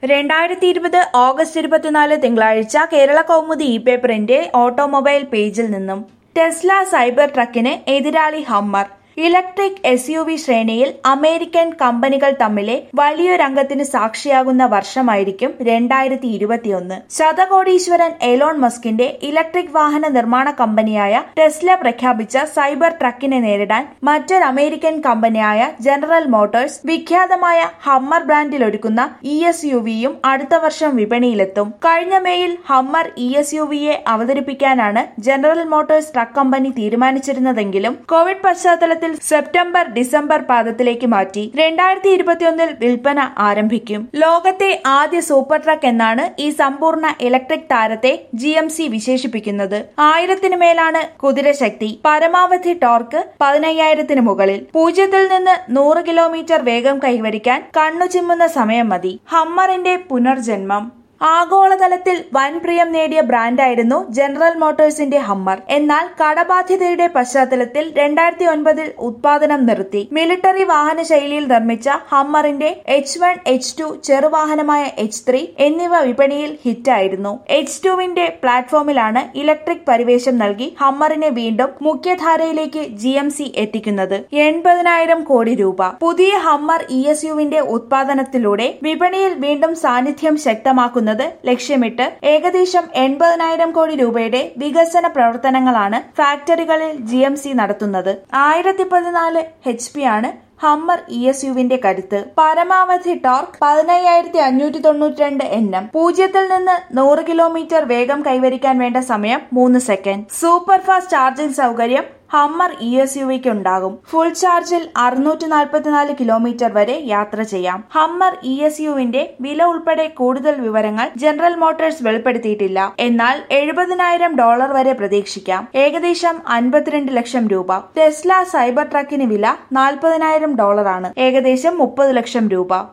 രണ്ടായിരത്തി ഇരുപത് ഓഗസ്റ്റ് ഇരുപത്തിനാല് തിങ്കളാഴ്ച കേരള കൗമുദി ഇ പേപ്പറിന്റെ ഓട്ടോമൊബൈൽ പേജിൽ നിന്നും ടെസ്ല സൈബർ ട്രക്കിന് എതിരാളി Hummer electric S U V ശ്രേണിയിൽ അമേരിക്കൻ കമ്പനികൾ തമ്മിലെ വലിയൊരംഗത്തിന് സാക്ഷിയാകുന്ന വർഷമായിരിക്കും രണ്ടായിരത്തി ഇരുപത്തിയൊന്ന് ശതകോടീശ്വരൻ എലോൺ മസ്കിന്റെ ഇലക്ട്രിക് വാഹന നിർമ്മാണ കമ്പനിയായ ടെസ്ല പ്രഖ്യാപിച്ച സൈബർ ട്രക്കിനെ നേരിടാൻ മറ്റൊരു അമേരിക്കൻ കമ്പനിയായ ജനറൽ മോട്ടോഴ്സ് വിഖ്യാതമായ ഹമ്മർ ബ്രാൻഡിൽ ഒരുക്കുന്ന ഇ എസ് യു വിയും അടുത്ത വർഷം വിപണിയിലെത്തും കഴിഞ്ഞ മേയിൽ ഹമ്മർ ഇ എസ് യു വിയെ അവതരിപ്പിക്കാനാണ് ജനറൽ മോട്ടോഴ്സ് ട്രക്ക് കമ്പനി തീരുമാനിച്ചിരുന്നതെങ്കിലും കോവിഡ് പശ്ചാത്തലത്തിൽ സെപ്റ്റംബർ ഡിസംബർ പാദത്തിലേക്ക് മാറ്റി രണ്ടായിരത്തി ഇരുപത്തിയൊന്നിൽ വിൽപ്പന ആരംഭിക്കും ലോകത്തെ ആദ്യ സൂപ്പർ ട്രക്ക് എന്നാണ് ഈ സമ്പൂർണ്ണ ഇലക്ട്രിക് താരത്തെ ജി എം സി വിശേഷിപ്പിക്കുന്നത് ആയിരത്തിന് മേലാണ് കുതിരശക്തി പരമാവധി ടോർക്ക് പതിനയ്യായിരത്തിന് മുകളിൽ പൂജ്യത്തിൽ നിന്ന് നൂറ് കിലോമീറ്റർ വേഗം കൈവരിക്കാൻ കണ്ണു ചിമ്മുന്ന സമയം മതി ഹമ്മറിന്റെ പുനർജന്മം ആഗോളതലത്തിൽ വൻ പ്രിയം നേടിയ ബ്രാൻഡായിരുന്നു ജനറൽ മോട്ടോഴ്സിന്റെ ഹമ്മർ എന്നാൽ കടബാധ്യതയുടെ പശ്ചാത്തലത്തിൽ രണ്ടായിരത്തി ഒൻപതിൽ ഉത്പാദനം നിർത്തി മിലിറ്ററി വാഹന ശൈലിയിൽ നിർമ്മിച്ച ഹമ്മറിന്റെ എച്ച് വൺ എച്ച് ടു ചെറുവാഹനമായ എച്ച് ത്രീ എന്നിവ വിപണിയിൽ ഹിറ്റായിരുന്നു എച്ച് ടുവിന്റെ പ്ലാറ്റ്ഫോമിലാണ് ഇലക്ട്രിക് പരിവേശം നൽകി ഹമ്മറിനെ വീണ്ടും മുഖ്യധാരയിലേക്ക് ജി എം സി എത്തിക്കുന്നത് എൺപതിനായിരം കോടി രൂപ പുതിയ ഹമ്മർ ഇ എസ് യുവിന്റെ ഉത്പാദനത്തിലൂടെ വിപണിയിൽ വീണ്ടും സാന്നിധ്യം ശക്തമാക്കുന്നത് ലക്ഷ്യമിട്ട് ഏകദേശം എൺപതിനായിരം കോടി രൂപയുടെ വികസന പ്രവർത്തനങ്ങളാണ് ഫാക്ടറികളിൽ ജി എം സി നടത്തുന്നത് ആയിരത്തി പതിനാല് എച്ച് പി ആണ് ഹമ്മർ ഇ എസ് യുവിന്റെ കരുത്ത് പരമാവധി ടോർക്ക് പതിനയ്യായിരത്തി അഞ്ഞൂറ്റി തൊണ്ണൂറ്റി രണ്ട് എൻ എം പൂജ്യത്തിൽ നിന്ന് നൂറ് കിലോമീറ്റർ വേഗം കൈവരിക്കാൻ വേണ്ട സമയം മൂന്ന് സെക്കൻഡ് സൂപ്പർ ഫാസ്റ്റ് ചാർജിംഗ് സൗകര്യം ഹമ്മർ ഇ എസ് യു വിക്ക് ഉണ്ടാകും ഫുൾ ചാർജിൽ അറുന്നൂറ്റി നാൽപ്പത്തിനാല് കിലോമീറ്റർ വരെ യാത്ര ചെയ്യാം ഹമ്മർ ഇ എസ് യുവിന്റെ വില ഉൾപ്പെടെ കൂടുതൽ വിവരങ്ങൾ ജനറൽ മോട്ടോഴ്സ് വെളിപ്പെടുത്തിയിട്ടില്ല എന്നാൽ എഴുപതിനായിരം ഡോളർ വരെ പ്രതീക്ഷിക്കാം ഏകദേശം അൻപത്തിരണ്ട് ലക്ഷം രൂപ ടെസ്ല സൈബർ ട്രക്കിന് വില നാൽപ്പതിനായിരം ഡോളറാണ് ഏകദേശം മുപ്പത് ലക്ഷം രൂപ